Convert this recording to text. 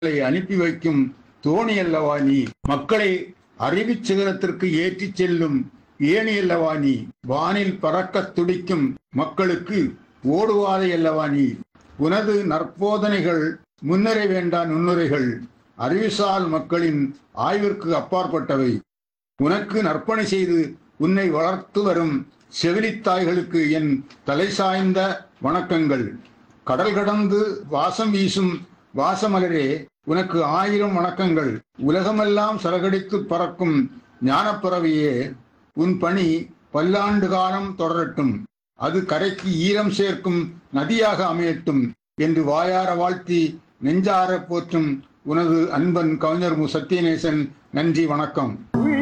மக்களை அனுப்பி வைக்கும் தோணி அல்லவா நீ மக்களை அறிவுச் சிகரத்திற்கு ஏற்றிச் செல்லும் ஏணி அல்லவா நீ வானில் பறக்கத் துடிக்கும் மக்களுக்கு ஓடுவாதை அல்லவா நீ உனது நற்போதனைகள் முன்னுரை வேண்டா நுண்ணுரைகள் அறிவுசால் மக்களின் ஆய்விற்கு அப்பாற்பட்டவை உனக்கு நற்பணி செய்து உன்னை வளர்த்து வரும் செவிலித்தாய்களுக்கு என் தலை சாய்ந்த வணக்கங்கள் கடல் கடந்து வாசம் வீசும் வாசமலரே உனக்கு ஆயிரம் வணக்கங்கள் உலகமெல்லாம் சரகடித்து பறக்கும் ஞானப்பறவையே உன் பணி பல்லாண்டு காலம் தொடரட்டும் அது கரைக்கு ஈரம் சேர்க்கும் நதியாக அமையட்டும் என்று வாயார வாழ்த்தி நெஞ்சார போற்றும் உனது அன்பன் கவிஞர் மு சத்யநேசன் நன்றி வணக்கம் உள்ள